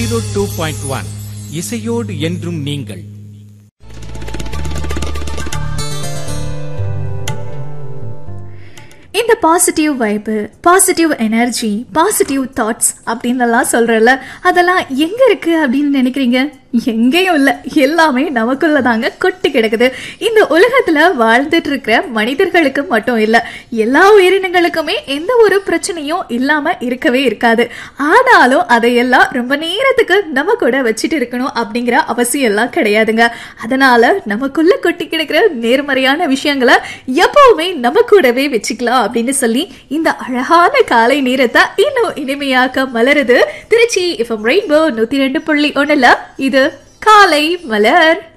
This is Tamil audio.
ஜீரோ டூ பாயிண்ட் ஒன் இசையோடு என்றும் நீங்கள் இந்த பாசிட்டிவ் வைப்பு பாசிட்டிவ் எனர்ஜி பாசிட்டிவ் தாட்ஸ் அப்படின்னுலாம் சொல்றல அதெல்லாம் எங்க இருக்கு அப்படின்னு நினைக்கிறீங்க எங்கேயும் இல்ல எல்லாமே நமக்குள்ள தாங்க கொட்டி கிடக்குது இந்த உலகத்துல வாழ்ந்துட்டு இருக்கிற மனிதர்களுக்கு மட்டும் இல்ல எல்லா உயிரினங்களுக்குமே எந்த ஒரு பிரச்சனையும் இல்லாம இருக்கவே இருக்காது ஆனாலும் அதையெல்லாம் ரொம்ப நேரத்துக்கு நம்ம கூட வச்சுட்டு இருக்கணும் அப்படிங்கிற அவசியம் எல்லாம் கிடையாதுங்க அதனால நமக்குள்ள கொட்டி கிடக்கிற நேர்மறையான விஷயங்களை எப்பவுமே நம்ம கூடவே வச்சுக்கலாம் அப்படின்னு சொல்லி இந்த அழகான காலை நேரத்தை இன்னும் இனிமையாக்க மலருது திருச்சி எஃப்எம் ரெயின்போ நூத்தி ரெண்டு புள்ளி ஒண்ணுல இது காலை மலர்